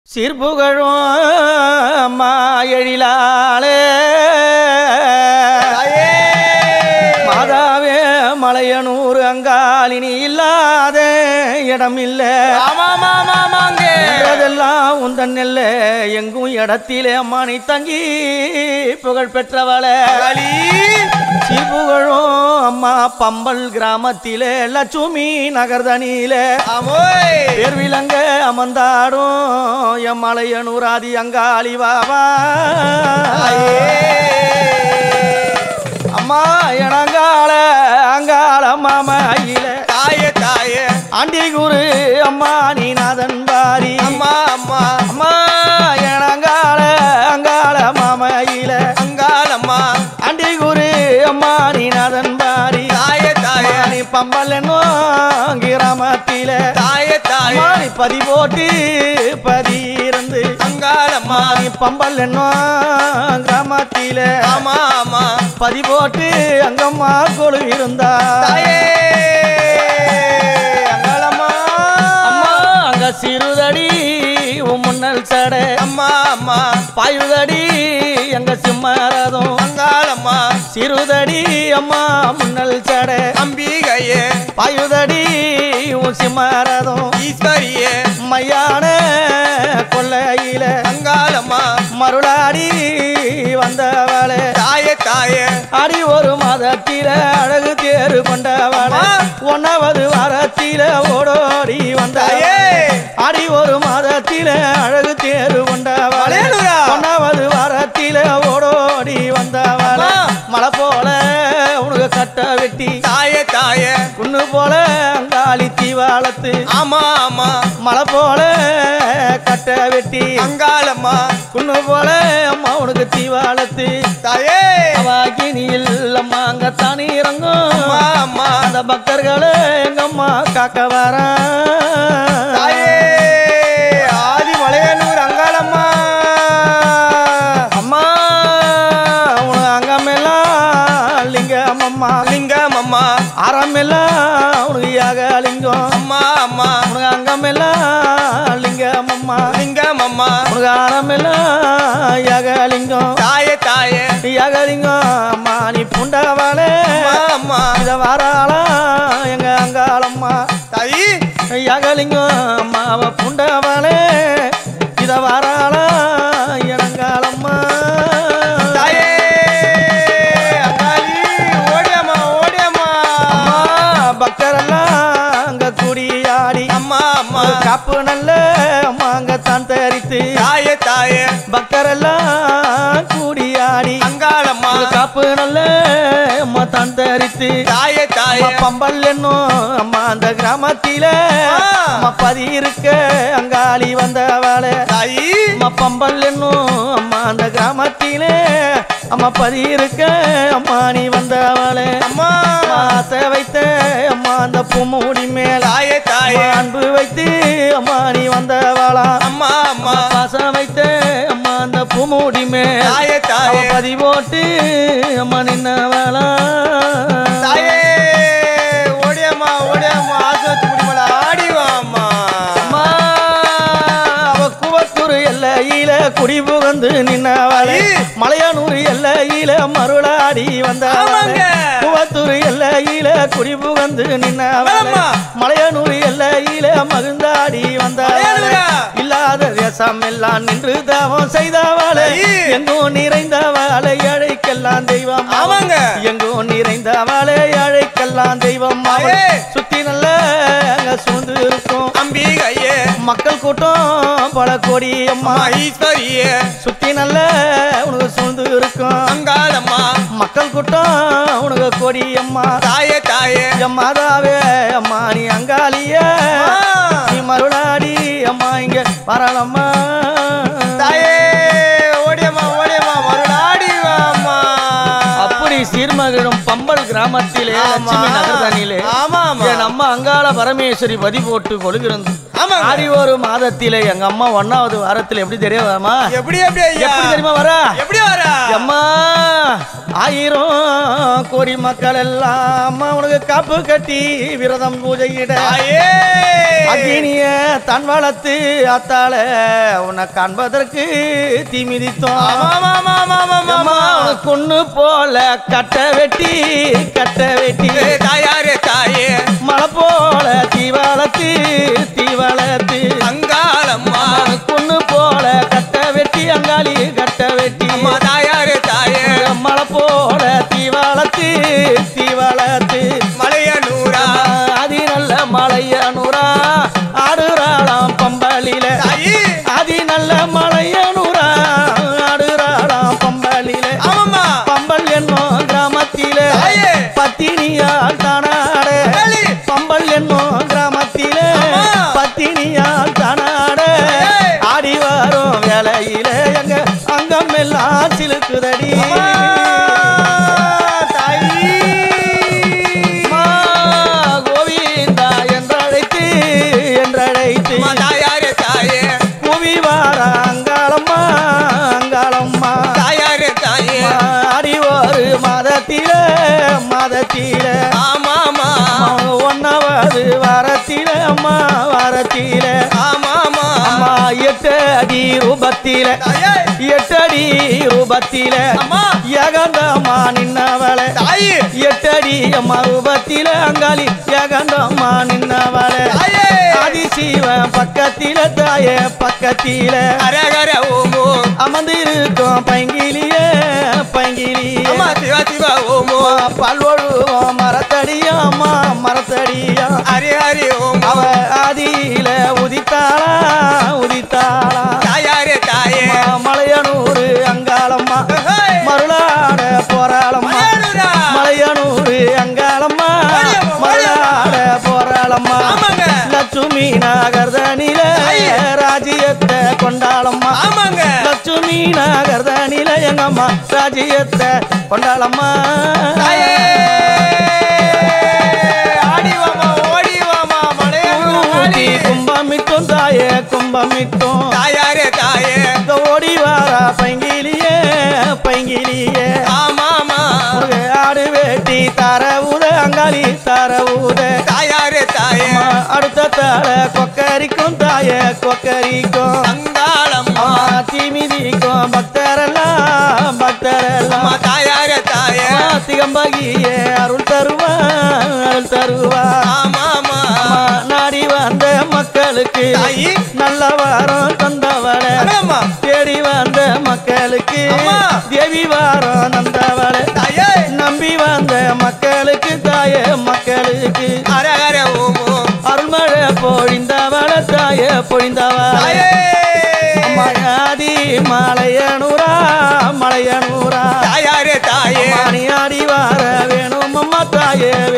சீர்புகழும் மாயழிலாளே மாதாவே மலையனூர் அங்காலினி இல்லாத இடம் இல்ல என்றதெல்லாம் உந்தன் நெல்ல எங்கும் இடத்திலே அம்மானை தங்கி புகழ் பெற்றவளே சீர்புகழும் அம்மா பம்பல் கிராமத்திலே லட்சுமி நகர்தனியிலே பேர் விளங்க அமர்ந்தாடும் எம் மலையனூராதி அங்காளி வாவா அம்மா எனங்கால அங்காள மாமா ஐயில தாயே தாயே ஆண்டி குரு அம்மா நீநாதன் பாரி அம்மா அம்மா அம்மா எனங்கால அங்காள மாமா ஐயில அங்காளம்மா ஆண்டி குரு அம்மா நீநாதன் பாரி தாயே தாயே நீ பம்பல் என்னும் கிராமத்தில தாயே தாயே மாறி பதி போட்டு பதி இருந்து அங்காளம்மா நீ பம்பல் என்னும் கிராமத்தில ஆமா ஆமா பதி போட்டு அங்கம்மா கொழு இருந்தா தாயே அங்காளம்மா அம்மா அங்க சிறுதடி உன் முன்னல் சடை அம்மா அம்மா பாயுதடி எங்க சிம்மரதும் அங்காளம்மா சிறுதடி அம்மா முன்னல் சடை அம்பிகையே பாயுதடி உன் சிம்மரதும் ஈஸ்வரியே மையான கொல்லையில அங்காளம்மா மருளாடி வந்தவளே தாயே தாயே அடி ஒரு மதத்தில அழகு தேறு கொண்டவளே அம்மா. ஒன்னாவது வாரத்தில ஓடோடி வந்தாயே தாயே அடி ஒரு மாதத்தில அழகு தேறு கொண்டவளே அலேலுயா. ஒன்னாவது வாரத்தில ஓடோடி வந்தவளே அம்மா. மலை போல உனக்கு கட்ட வெட்டி தாயே தாயே குன்னு போல அங்காளி தீவாளத்து ஆமா ஆமா மலை போல கட்ட வெட்டி அங்காளம்மா குன்னு போல அம்மா உனக்கு தீவாளத்து தாயே அவாகினியில் அம்மா அங்க தானே இறங்கும் அம்மா அம்மா அந்த பக்தர்களை எங்க அம்மா காக்க வரா தாயே ஆதி மலையனூர் அங்காளம்மா அம்மா உனக்கு அங்கமெல்லாம் லிங்கம் அம்மா லிங்கம் அம்மா அறமெல்லாம் உனக்கு யாக லிங்கம் அம்மா அம்மா உனக்கு அங்கமெல்லாம் லிங்கம் அம்மா லிங்கம் அம்மா உனக்கு அறமெல்லாம் யாக லிங்கம் தாயே தாயே யாக லிங்கம் அம்மா நீ புண்டவாளே அம்மா அம்மா இத வாராளா எங்க அங்காளம்மா தாயி யகலிங்கம் அம்மாவ புண்டவளே இத வாராளா இளங்காலம்மா தாயே அங்காளி ஓடியம்மா ஓடியம்மா அம்மா பக்தரெல்லாம் அங்க குடியாடி அம்மா அம்மா காப்பு நல்ல அம்மா அங்க தான் தரித்து தாயே தாயே பக்தரெல்லாம் கூடியாடி அங்காளம்மா காப்பு நல்ல அம்மா தான் தரித்து தாயே அம்மா தாயே பம்பல் என்னும் அம்மா அந்த கிராமத்தில ஆ. அம்மா பதி இருக்க அங்காளி வந்தவளே தாயி அம்மா பம்பல் என்னும் அம்மா அந்த கிராமத்திலே அம்மா பதி இருக்க அம்மா நீ வந்தவளே அம்மா அம்மா ஆசை வைத்த அம்மா அந்த பூமூடி மேல தாயே தாயே அன்பு வைத்து அம்மா நீ வந்தவளா அம்மா அம்மா பாசம் வைத்த அம்மா அந்த பூமூடி மேல தாயே அவ தாயே பதி போட்டு அம்மா நின்னவளா தாயே ஓடியம்மா ஓடியம்மா ஆசோத்து குடிமலை ஆடி வாம்மா அம்மா அவ குவத்தூர் எல்லையில குடி புகந்து நின்னவளே ஐ! மலையானூர் எல்லையில மருளாடி வந்தவளே ஆமாங்க. குவத்தூர் எல்லையில குடி புகந்து நின்னவளே ஆமா. மலையானூர் எல்லையில மகிழ்ந்தாடி வந்தவளே மலையானூரா? இல்லாத தேசம் எல்லாம் நின்று தவம் செய்தவளே ஐ! எங்கும் நிறைந்தவளை அழைக்கெல்லாம் தெய்வம் அவள். ஆமாங்க. எங்கும் நிறைந்தவளை அழைக்கெல்லாம் தெய்வம் அவள். ஐயே! சுத்தி நல்ல அங்க சூழ்ந்து இருக்கும் அம்பிகையே மக்கள் கூட்டம் பல கோடி அம்மா அம்மா ஈஸ்வரியே சுத்தி நல்ல உனக்கு சூழ்ந்து இருக்கும் அங்காளம்மா மக்கள் கூட்டம் உனக்கு கோடி அம்மா தாயே தாயே மாதாவே அம்மா நீ அங்காளிய அம்மா. நீ மருளாடி அம்மா இங்க வரலம்மா தாயே ஓடியம்மா ஓடியம்மா மறுநாடி வாம்மா அப்படி சீர்மகிழும் பம்பல் கிராமத்திலே லட்சுமி நகர்தனிலே ஆமா ஆமா. என் அம்மா அங்காள பரமேஸ்வரி பதி போட்டு கொழுகிறது ஆமாங்க. ஆடி ஒரு மாதத்திலே எங்க அம்மா ஒன்னாவது வாரத்துல எப்படி தெரியாமா எப்படி எப்படி ஐயா எப்படி தெரியுமா வரா எப்படி வரா அம்மா ஆயிரம் கோடி மக்கள் எல்லாம் அம்மா உனக்கு காப்பு கட்டி விரதம் பூஜையிட தாயே அக்னிய தன் வளர்த்து அத்தால உன்னை காண்பதற்கு தீ மிதித்தோம் ஆமா ஆமா ஆமா ஆமா ஆமா அம்மா உனக்கு கொன்னு போல கட்ட வெட்டி கட்ட வெட்டி ஏ, தாயாரே தாயே மழை போல தீ வளர்த்து தீ வளர்த்து அங்காளம்மா கொன்னு போல கட்ட வெட்டி அங்காளி கட்ட வெட்டி அம்மா தாயாரே தாயே மழை போல தீ வளர்த்து தீ வளர்த்து மலைய நூறா அதி நல்ல மலையனூரா ஆடுறாளாம் பம்பலில தாயி அதி நல்ல மலையனூரா ஆடுறாளாம் பம்பலில ஆமாம்மா பம்பல் என்னும் கிராமத்தில தாயே. பத்தினியால் தானாட வேலி. பம்பல் என்னும் கிராமத்தில ஆமா. பத்தினியால் தானாட ஏய். ஆடி வரும் வேலையில எங்க அங்கம் எல்லாம் சிலுக்குதடி அம்மா, தாயி அம்மா, கோவிந்தா என்றழைத்து என்றழைத்து அம்மா தாயாரே தாயே புவி வார அங்காளம்மா அங்காளம்மா தாயாரே தாயே ஆடி ஒரு மாதத்தில மாதத்தில ஆமாமா ஒன்னாவது வாரத்தில அம்மா வாரத்தில ஆமாமா அம்மா எட்டு அடி ரூபத்தில தாயே எட்டு அடி ரூபத்தில அம்மா ஏகாந்தம்மா நின்னவளை தாயி எட்டடி அம்மா ரூபத்தில அங்காளி ஏகாந்தம்மா நின்னவளை தாயே ஆதிசிவன் பக்கத்தில தாயே பக்கத்தில அரகர ஓமோ அமர்ந்திருக்கும் பைங்கிலிய பைங்கிலிய அம்மா சிவா சிவா ஓமோ பல்வழுவோம் மரத்தடியா அம்மா மரத்தடியா ஹரி ஹரி ஓமோ அவ ஆதியில உதித்தாளா உதித்தாளா தாயாரே தாயே அம்மா மலையனூரு அங்காளம்மா ஹேய். மருளாட போராளம்மா மலையனூரா. மலையனூரு அங்காளம்மா ஓடியம்மா, மருளாட போராளம்மா ஆமாங்க. லட்சுமி நகர்தனில ஐயே. ராஜ்யத்தை கொண்டாளம்மா ஆமாங்க லட்சுமி நகர்தனில எங்கம்மா ராஜ்யத்தை கொண்டாளம்மா தாயே ஆடி வாமா ஓடி வாமா மலையனூர் ஊட்டி வாடி. கும்பமிட்டும் தாயே கும்பமிட்டும் தாயாரே தாயே இந்த ஓடி வாரா பைங்கிலியே பைங்கிலியே ஆமாமா ஒரு ஆடு வேட்டி தர ஊத அங்காளி தர ஊத தாயாரே தாயே அம்மா அடுத்த தாள கொக்கரிக்கும் தாய கொக்கரிக்கும் அங்காளம்மா அம்மா தீமிதிக்கும் பக்தரெல்லாம் பக்தரெல்லாம் அம்மா தாயாரே தாயே அம்மா திகம்பகியே அருள் தருவா அருள் தருவா ஆமாமா அம்மா நாடி வந்த மக்களுக்கு தாயி நல்ல வாரம் தந்தவளை அடம்மா தேடி வந்த மக்களுக்கு அம்மா. தேவி வாரம் தந்தவளை தாயே நம்பி வந்த மக்களுக்கு தாய மக்களுக்கு அரகர ஓமோ அருள்மழை பொழிந்தவள தாய பொழிந்தவள தாயே மகாதி மலையனூரா மலையனூரா தாயாரே தாயே மணி ஆடி வார வேணும் அம்மா தாயே